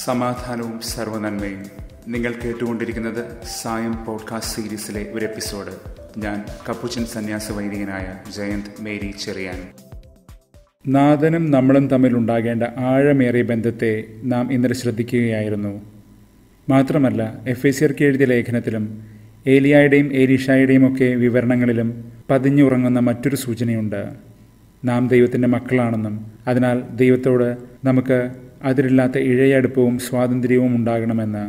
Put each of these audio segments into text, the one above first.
സമാധാനവും സർവനന്മയും നിങ്ങൾ കേട്ടുകൊണ്ടിരിക്കുന്നത് സായം പോഡ്കാസ്റ്റ് സീരീസിലെ ഒരു എപ്പിസോഡ് ഞാൻ കപ്പുച്ചൻ സന്യാസ വൈദികനായ ജയന്ത് മേരി ചെറിയാൻ നാഥനും നമ്മളും തമ്മിലുണ്ടാകേണ്ട ആഴമേറിയ ബന്ധത്തെ നാം ഇന്നലെ ശ്രദ്ധിക്കുകയായിരുന്നു മാത്രമല്ല എഫ് എ സിയർക്ക് എഴുതിയ ലേഖനത്തിലും ഏലിയായുടെയും ഏലീഷായുടെയും ഒക്കെ വിവരണങ്ങളിലും പതിഞ്ഞുറങ്ങുന്ന മറ്റൊരു സൂചനയുണ്ട് നാം ദൈവത്തിൻ്റെ മക്കളാണെന്നും അതിനാൽ ദൈവത്തോട് നമുക്ക് അതിരില്ലാത്ത ഇഴയടുപ്പവും സ്വാതന്ത്ര്യവും ഉണ്ടാകണമെന്ന്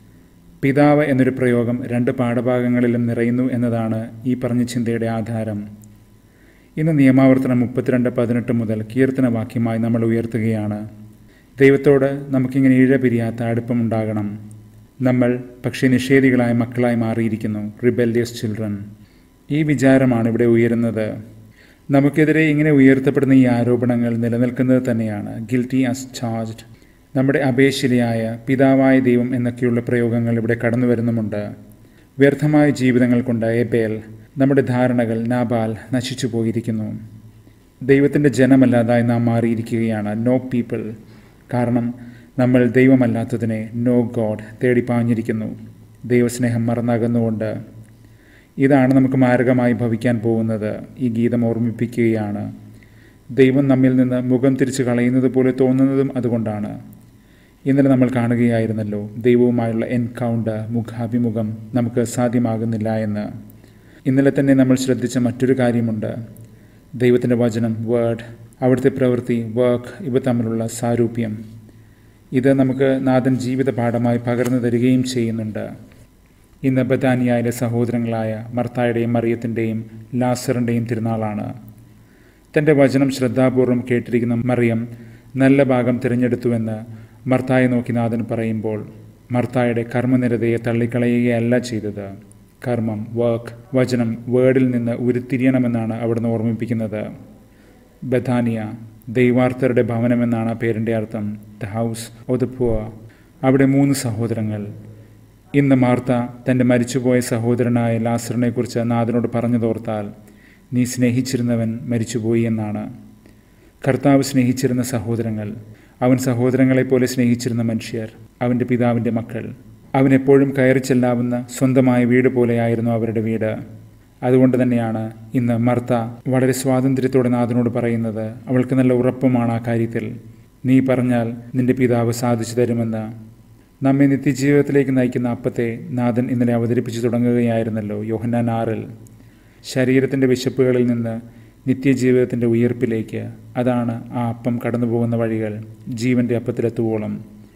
പിതാവ് എന്നൊരു പ്രയോഗം രണ്ട് പാഠഭാഗങ്ങളിലും നിറയുന്നു എന്നതാണ് ഈ പറഞ്ഞ ചിന്തയുടെ ആധാരം ഇന്ന് നിയമാവർത്തനം മുപ്പത്തിരണ്ട് പതിനെട്ട് മുതൽ കീർത്തനവാക്യമായി നമ്മൾ ഉയർത്തുകയാണ് ദൈവത്തോട് നമുക്കിങ്ങനെ ഇഴ പിരിയാത്ത അടുപ്പമുണ്ടാകണം നമ്മൾ പക്ഷേ നിഷേധികളായ മക്കളായി മാറിയിരിക്കുന്നു റിബല്യസ് ചിൽഡ്രൻ ഈ വിചാരമാണ് ഇവിടെ ഉയരുന്നത് നമുക്കെതിരെ ഇങ്ങനെ ഉയർത്തപ്പെടുന്ന ഈ ആരോപണങ്ങൾ നിലനിൽക്കുന്നത് തന്നെയാണ് ഗിൽറ്റി ആസ് ചാർജ്ഡ് നമ്മുടെ അപേക്ഷിതയായ പിതാവായ ദൈവം എന്നൊക്കെയുള്ള പ്രയോഗങ്ങൾ ഇവിടെ കടന്നു വരുന്നുമുണ്ട് വ്യർത്ഥമായ ജീവിതങ്ങൾ കൊണ്ട് എബേൽ നമ്മുടെ ധാരണകൾ നാബാൽ നശിച്ചു പോയിരിക്കുന്നു ദൈവത്തിൻ്റെ ജനമല്ലാതായി നാം മാറിയിരിക്കുകയാണ് നോ പീപ്പിൾ കാരണം നമ്മൾ ദൈവമല്ലാത്തതിനെ നോ ഗോഡ് തേടിപ്പാഞ്ഞിരിക്കുന്നു ദൈവസ്നേഹം മറന്നകന്നുകൊണ്ട് ഇതാണ് നമുക്ക് മാരകമായി ഭവിക്കാൻ പോകുന്നത് ഈ ഗീതം ഓർമ്മിപ്പിക്കുകയാണ് ദൈവം നമ്മിൽ നിന്ന് മുഖം തിരിച്ചു കളയുന്നത് പോലെ തോന്നുന്നതും അതുകൊണ്ടാണ് ഇന്നലെ നമ്മൾ കാണുകയായിരുന്നല്ലോ ദൈവവുമായുള്ള എൻകൗണ്ടർ മുഖാഭിമുഖം നമുക്ക് സാധ്യമാകുന്നില്ല എന്ന് ഇന്നലെ തന്നെ നമ്മൾ ശ്രദ്ധിച്ച മറ്റൊരു കാര്യമുണ്ട് ദൈവത്തിൻ്റെ വചനം വേർഡ് അവിടുത്തെ പ്രവൃത്തി വർക്ക് ഇവ തമ്മിലുള്ള സാരൂപ്യം ഇത് നമുക്ക് നാഥൻ ജീവിത പാഠമായി പകർന്നു തരികയും ചെയ്യുന്നുണ്ട് ഇന്ന് ബദാനിയായിലെ സഹോദരങ്ങളായ മർത്തായുടെയും മറിയത്തിൻ്റെയും ലാസറിൻ്റെയും തിരുനാളാണ് തൻ്റെ വചനം ശ്രദ്ധാപൂർവം കേട്ടിരിക്കുന്ന മറിയം നല്ല ഭാഗം തിരഞ്ഞെടുത്തുവെന്ന് മർത്തായെ നോക്കി നാഥൻ പറയുമ്പോൾ മർത്തായുടെ കർമ്മനിരതയെ തള്ളിക്കളയുകയല്ല ചെയ്തത് കർമ്മം വർക്ക് വചനം വേർഡിൽ നിന്ന് ഉരുത്തിരിയണമെന്നാണ് അവിടുന്ന് ഓർമ്മിപ്പിക്കുന്നത് ബഥാനിയ ദൈവാർത്ഥരുടെ ഭവനമെന്നാണ് ആ പേരിൻ്റെ അർത്ഥം ദ ഹൗസ് ഓ ദ പുവ അവിടെ മൂന്ന് സഹോദരങ്ങൾ ഇന്ന് മാർത്ത തൻ്റെ മരിച്ചുപോയ സഹോദരനായ ലാസറിനെക്കുറിച്ച് നാഥനോട് പറഞ്ഞതോർത്താൽ നീ സ്നേഹിച്ചിരുന്നവൻ മരിച്ചുപോയി എന്നാണ് കർത്താവ് സ്നേഹിച്ചിരുന്ന സഹോദരങ്ങൾ അവൻ സഹോദരങ്ങളെപ്പോലെ സ്നേഹിച്ചിരുന്ന മനുഷ്യർ അവൻ്റെ പിതാവിൻ്റെ മക്കൾ അവൻ എപ്പോഴും കയറി ചെല്ലാവുന്ന സ്വന്തമായ വീട് പോലെയായിരുന്നു അവരുടെ വീട് അതുകൊണ്ട് തന്നെയാണ് ഇന്ന് മർത്ത വളരെ സ്വാതന്ത്ര്യത്തോടെ നാഥനോട് പറയുന്നത് അവൾക്ക് നല്ല ഉറപ്പുമാണ് ആ കാര്യത്തിൽ നീ പറഞ്ഞാൽ നിന്റെ പിതാവ് സാധിച്ചു തരുമെന്ന് നമ്മെ നിത്യജീവിതത്തിലേക്ക് നയിക്കുന്ന അപ്പത്തെ നാഥൻ ഇന്നലെ അവതരിപ്പിച്ചു തുടങ്ങുകയായിരുന്നല്ലോ യോഹന്നാൻ ആറിൽ ശരീരത്തിൻ്റെ വിശപ്പുകളിൽ നിന്ന് നിത്യജീവിതത്തിൻ്റെ ഉയർപ്പിലേക്ക് അതാണ് ആ അപ്പം കടന്നുപോകുന്ന വഴികൾ ജീവൻ്റെ അപ്പത്തിലെത്തുവോളം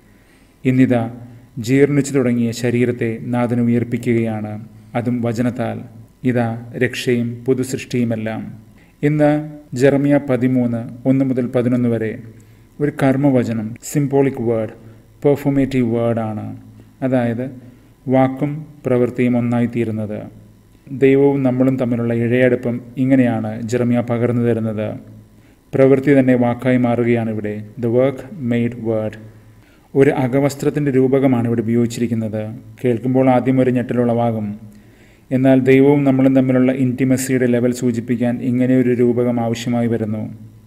ഇന്നിതാ ജീർണിച്ചു തുടങ്ങിയ ശരീരത്തെ നാഥൻ ഉയർപ്പിക്കുകയാണ് അതും വചനത്താൽ ഇതാ രക്ഷയും പുതുസൃഷ്ടിയുമെല്ലാം ഇന്ന് ജെറമിയ പതിമൂന്ന് ഒന്ന് മുതൽ പതിനൊന്ന് വരെ ഒരു കർമ്മവചനം സിംബോളിക് വേർഡ് പെർഫോമേറ്റീവ് വേർഡാണ് അതായത് വാക്കും പ്രവൃത്തിയും ഒന്നായിത്തീരുന്നത് ദൈവവും നമ്മളും തമ്മിലുള്ള ഇഴയടുപ്പം ഇങ്ങനെയാണ് ജെറമിയ പകർന്നു തരുന്നത് പ്രവൃത്തി തന്നെ വാക്കായി മാറുകയാണ് ഇവിടെ ദ വർക്ക് മെയ്ഡ് വേർഡ് ഒരു അകവസ്ത്രത്തിൻ്റെ രൂപകമാണ് ഇവിടെ ഉപയോഗിച്ചിരിക്കുന്നത് കേൾക്കുമ്പോൾ ആദ്യം ഒരു ഞെട്ടലുളവാകും എന്നാൽ ദൈവവും നമ്മളും തമ്മിലുള്ള ഇൻറ്റിമസിയുടെ ലെവൽ സൂചിപ്പിക്കാൻ ഇങ്ങനെ ഒരു രൂപകം ആവശ്യമായി വരുന്നു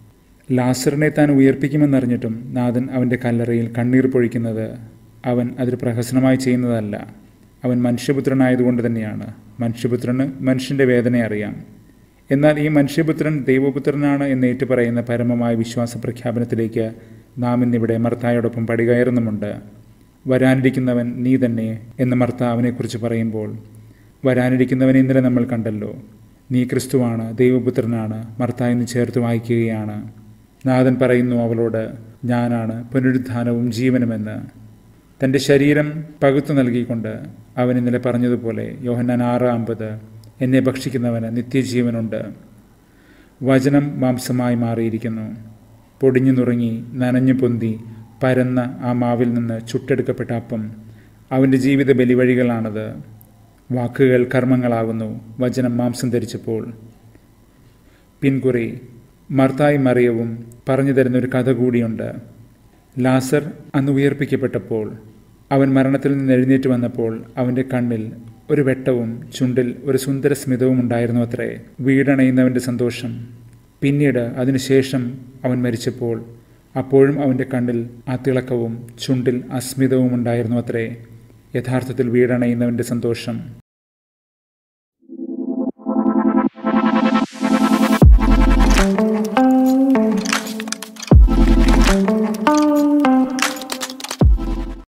ലാസറിനെ താൻ ഉയർപ്പിക്കുമെന്നറിഞ്ഞിട്ടും നാഥൻ അവൻ്റെ കല്ലറയിൽ കണ്ണീർ പൊഴിക്കുന്നത് അവൻ അതൊരു പ്രഹസനമായി ചെയ്യുന്നതല്ല അവൻ മനുഷ്യപുത്രനായതുകൊണ്ട് തന്നെയാണ് മനുഷ്യപുത്രന് മനുഷ്യൻ്റെ വേദന അറിയാം എന്നാൽ ഈ മനുഷ്യപുത്രൻ ദൈവപുത്രനാണ് എന്ന് ഏറ്റുപറയുന്ന പരമമായ വിശ്വാസ പ്രഖ്യാപനത്തിലേക്ക് നാം ഇന്നിവിടെ മർത്തായോടൊപ്പം പടികയറുന്നുമുണ്ട് വരാനിരിക്കുന്നവൻ നീ തന്നെ എന്ന് മർത്ത അവനെക്കുറിച്ച് പറയുമ്പോൾ വരാനിരിക്കുന്നവനെ ഇന്നലെ നമ്മൾ കണ്ടല്ലോ നീ ക്രിസ്തുവാണ് ദൈവപുത്രനാണ് മർത്ത എന്ന് ചേർത്ത് വായിക്കുകയാണ് നാഥൻ പറയുന്നു അവളോട് ഞാനാണ് പുനരുദ്ധാനവും ജീവനുമെന്ന് തൻ്റെ ശരീരം പകുത്തു നൽകിക്കൊണ്ട് അവൻ ഇന്നലെ പറഞ്ഞതുപോലെ യോഹന്നാൻ ആറ് അമ്പത് എന്നെ ഭക്ഷിക്കുന്നവന് നിത്യജീവനുണ്ട് വചനം മാംസമായി മാറിയിരിക്കുന്നു പൊടിഞ്ഞു നുറുങ്ങി നനഞ്ഞു പൊന്തി പരന്ന ആ മാവിൽ നിന്ന് ചുട്ടെടുക്കപ്പെട്ട അപ്പം അവൻ്റെ ജീവിത ബലിവഴികളാണത് വാക്കുകൾ കർമ്മങ്ങളാകുന്നു വചനം മാംസം ധരിച്ചപ്പോൾ പിൻകുറി മർത്തായി മറിയവും പറഞ്ഞു തരുന്ന ഒരു കഥ കൂടിയുണ്ട് ലാസർ അന്ന് ഉയർപ്പിക്കപ്പെട്ടപ്പോൾ അവൻ മരണത്തിൽ നിന്ന് എഴുന്നേറ്റ് വന്നപ്പോൾ അവൻ്റെ കണ്ണിൽ ഒരു വെട്ടവും ചുണ്ടിൽ ഒരു സുന്ദര സ്മിതവും ഉണ്ടായിരുന്നു അത്രേ വീടണയുന്നവൻ്റെ സന്തോഷം പിന്നീട് അതിനുശേഷം അവൻ മരിച്ചപ്പോൾ അപ്പോഴും അവൻ്റെ കണ്ണിൽ ആ തിളക്കവും ചുണ്ടിൽ അസ്മിതവും ഉണ്ടായിരുന്നു അത്രേ യഥാർത്ഥത്തിൽ വീടണയുന്നവൻ്റെ സന്തോഷം